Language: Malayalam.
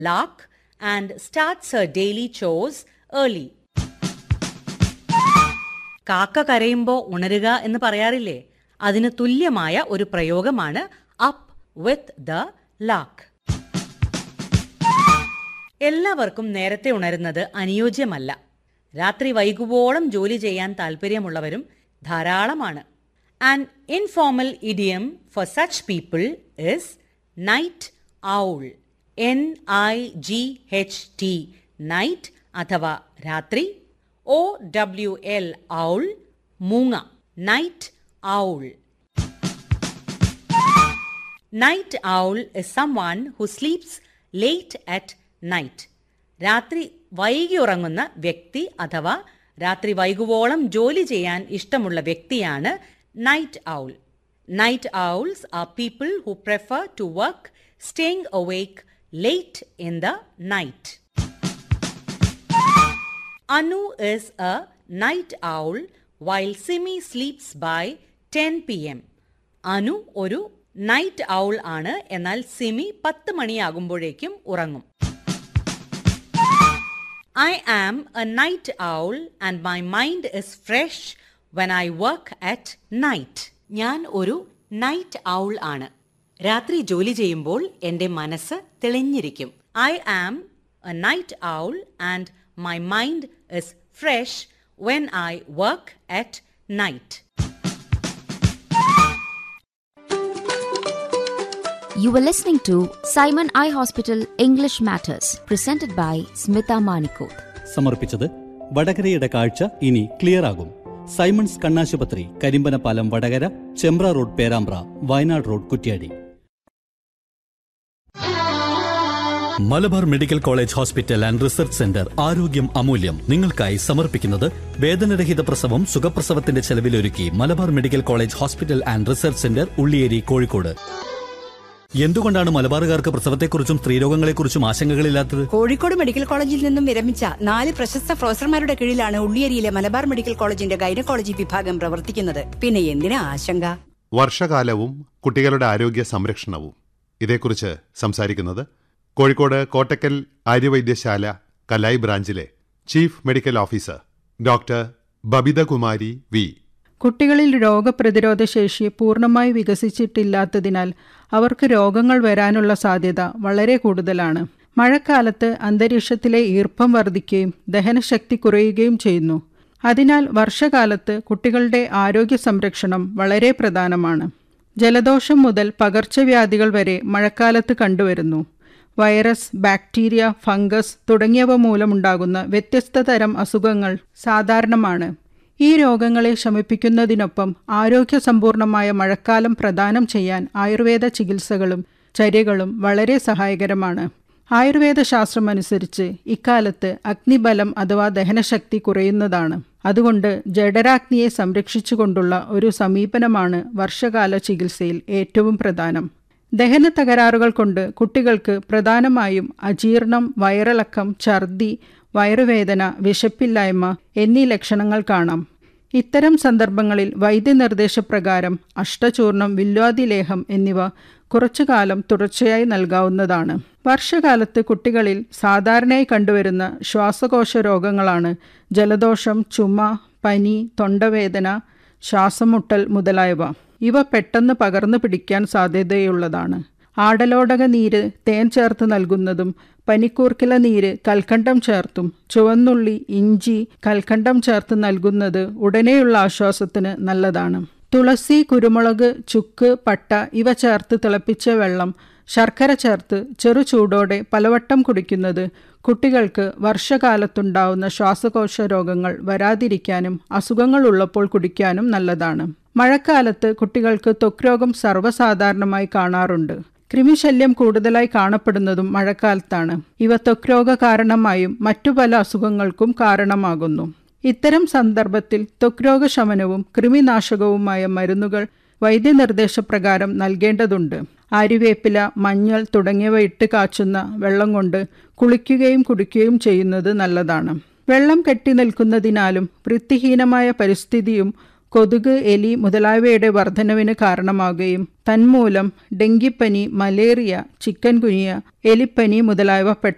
lark and starts her daily chores early. കാക്ക കരയുമ്പോൾ ഉണരുക എന്ന് പറയാറില്ലേ അതിന് തുല്യമായ ഒരു പ്രയോഗമാണ് അപ്പ് വിത്ത് ദ ലാക്ക് എല്ലാവർക്കും നേരത്തെ ഉണരുന്നത് അനുയോജ്യമല്ല രാത്രി വൈകുവോളം ജോലി ചെയ്യാൻ താല്പര്യമുള്ളവരും ധാരാളമാണ് and informal idiom for such people is night owl N I G H T night അഥവാ രാത്രി ഒ ഡബ്ല്യു എൽ ഔൾ മൂങ്ങ night owl night owl is someone who sleeps late at night രാത്രി വൈകി ഉറങ്ങുന്ന വ്യക്തി അഥവാ രാത്രി വൈകുവോളം ജോലി ചെയ്യാൻ ഇഷ്ടമുള്ള വ്യക്തിയാണ് night owl night owls are people who prefer to work staying awake late in the night Anu is a night owl while Simi sleeps by 10 pm. Anu ഒരു നൈറ്റ് ഔൾ ആണ് എന്നാൽ സിമി പത്ത് മണിയാകുമ്പോഴേക്കും ഉറങ്ങും I am a night owl and my mind is fresh when I work at night ഞാൻ ഒരു നൈറ്റ് ഔൾ ആണ് രാത്രി ജോലി ചെയ്യുമ്പോൾ എൻ്റെ മനസ്സ് തെളിഞ്ഞിരിക്കും I am a night owl and my mind is fresh when I work at night You were listening to Simon Eye Hospital English Matters, presented by Smita Manikot. സമർപ്പിച്ചത് വടകരയുടെ കാഴ്ച ഇനി ക്ലിയർ ആകും സൈമൺസ് കണ്ണാശുപത്രി Karimbanapalam Vadakara Chembra road Perambra Wayanad road Kuttiady Malabar medical college hospital and research centre ആരോഗ്യം അമൂല്യം നിങ്ങൾക്കായി സമർപ്പിക്കുന്നത് വേദനരഹിത പ്രസവം സുഖപ്രസവത്തിന്റെ ചെലവിലൊരുക്കി Malabar medical college hospital and research centre Ulliyeri Kozhikode എന്തുകൊണ്ടാണ് മലബാറുകാർക്ക് പ്രസവത്തെക്കുറിച്ചും സ്ത്രീരോഗങ്ങളെക്കുറിച്ചും ആശങ്കകളില്ലാത്തത് കോഴിക്കോട് മെഡിക്കൽ കോളേജിൽ നിന്നും വിരമിച്ച നാല് പ്രശസ്ത പ്രൊഫസർമാരുടെ കീഴിലാണ് ഉള്ളിയേരിയിലെ മലബാർ മെഡിക്കൽ കോളേജിന്റെ ഗൈനക്കോളജി വിഭാഗം പ്രവർത്തിക്കുന്നത് പിന്നെ എന്തിനാ ആശങ്ക വർഷകാലവും കുട്ടികളുടെ ആരോഗ്യ സംരക്ഷണവും ഇതേക്കുറിച്ച് സംസാരിക്കുന്നത് കോഴിക്കോട് കോട്ടക്കൽ ആര്യവൈദ്യശാല കലായി ബ്രാഞ്ചിലെ chief medical officer doctor Babithakumari V കുട്ടികളിൽ രോഗപ്രതിരോധ ശേഷി പൂർണ്ണമായി വികസിച്ചിട്ടില്ലാത്തതിനാൽ അവർക്ക് രോഗങ്ങൾ വരാനുള്ള സാധ്യത വളരെ കൂടുതലാണ് മഴക്കാലത്ത് അന്തരീക്ഷത്തിലെ ഈർപ്പം വർദ്ധിക്കുകയും ദഹനശക്തി കുറയുകയും ചെയ്യുന്നു അതിനാൽ വർഷകാലത്ത് കുട്ടികളുടെ ആരോഗ്യ സംരക്ഷണം വളരെ പ്രധാനമാണ് ജലദോഷം മുതൽ പകർച്ചവ്യാധികൾ വരെ മഴക്കാലത്ത് കണ്ടുവരുന്നു വൈറസ് ബാക്ടീരിയ ഫംഗസ് തുടങ്ങിയവ മൂലമുണ്ടാകുന്ന വ്യത്യസ്ത തരം അസുഖങ്ങൾ സാധാരണമാണ് ഈ രോഗങ്ങളെ ശമിപ്പിക്കുന്നതിനൊപ്പം ആരോഗ്യസമ്പൂർണമായ മഴക്കാലം പ്രദാനം ചെയ്യാൻ ആയുർവേദ ചികിത്സകളും ചര്യകളും വളരെ സഹായകരമാണ് ആയുർവേദ ശാസ്ത്രമനുസരിച്ച് ഇക്കാലത്ത് അഗ്നിബലം അഥവാ ദഹനശക്തി കുറയുന്നതാണ് അതുകൊണ്ട് ജഡരാഗ്നിയെ സംരക്ഷിച്ചുകൊണ്ടുള്ള ഒരു സമീപനമാണ് വർഷകാല ചികിത്സയിൽ ഏറ്റവും പ്രധാനം ദഹന തകരാറുകൾ കൊണ്ട് കുട്ടികൾക്ക് പ്രധാനമായും അജീർണം വയറിളക്കം ഛർദി വയറുവേദന വിശപ്പില്ലായ്മ എന്നീ ലക്ഷണങ്ങൾ കാണാം ഇത്തരം സന്ദർഭങ്ങളിൽ വൈദ്യനിർദ്ദേശപ്രകാരം അഷ്ടചൂർണം വില്വാദിലേഹം എന്നിവ കുറച്ചു കാലം തുടർച്ചയായി നൽകാവുന്നതാണ് വർഷകാലത്ത് കുട്ടികളിൽ സാധാരണയായി കണ്ടുവരുന്ന ശ്വാസകോശ രോഗങ്ങളാണ് ജലദോഷം ചുമ പനി തൊണ്ടവേദന ശ്വാസമുട്ടൽ മുതലായവ ഇവ പെട്ടെന്ന് പകർന്നു പിടിക്കാൻ സാധ്യതയുള്ളതാണ് ആടലോടക നീര് തേൻ ചേർത്ത് നൽകുന്നതും പനിക്കൂർക്കില നീര് കൽക്കണ്ടം ചേർത്തും ചുവന്നുള്ളി ഇഞ്ചി കൽക്കണ്ടം ചേർത്ത് നൽകുന്നത് ഉടനെയുള്ള ആശ്വാസത്തിന് നല്ലതാണ് തുളസി കുരുമുളക് ചുക്ക് പട്ട ഇവ ചേർത്ത് തിളപ്പിച്ച വെള്ളം ശർക്കര ചേർത്ത് ചെറു ചൂടോടെ പലവട്ടം കുടിക്കുന്നത് കുട്ടികൾക്ക് വർഷകാലത്തുണ്ടാവുന്ന ശ്വാസകോശ രോഗങ്ങൾ വരാതിരിക്കാനും അസുഖങ്ങൾ ഉള്ളപ്പോൾ കുടിക്കാനും നല്ലതാണ് മഴക്കാലത്ത് കുട്ടികൾക്ക് ത്വക്ക് രോഗം സർവ്വസാധാരണമായി കാണാറുണ്ട് കൃമിശല്യം കൂടുതലായി കാണപ്പെടുന്നതും മഴക്കാലത്താണ് ഇവ ത്വക്ക് രോഗ കാരണമായും മറ്റു പല അസുഖങ്ങൾക്കും കാരണമാകുന്നു ഇത്തരം സന്ദർഭത്തിൽ ത്വക്ക് രോഗശമനവും കൃമിനാശകവുമായ മരുന്നുകൾ വൈദ്യനിർദ്ദേശപ്രകാരം നൽകേണ്ടതുണ്ട് ആര്യവേപ്പില മഞ്ഞൾ തുടങ്ങിയവ ഇട്ട് കാച്ചുന്ന വെള്ളം കൊണ്ട് കുളിക്കുകയും കുടിക്കുകയും ചെയ്യുന്നത് നല്ലതാണ് വെള്ളം കെട്ടി നിൽക്കുന്നതിനാലും വൃത്തിഹീനമായ പരിസ്ഥിതിയും കൊതുക് എലി മുതലായവയുടെ വർധനവിന് കാരണമാകുകയും തന്മൂലം ഡെങ്കിപ്പനി മലേറിയ ചിക്കൻ കുനിയ എലിപ്പനി മുതലായവ പെട്ടെന്ന്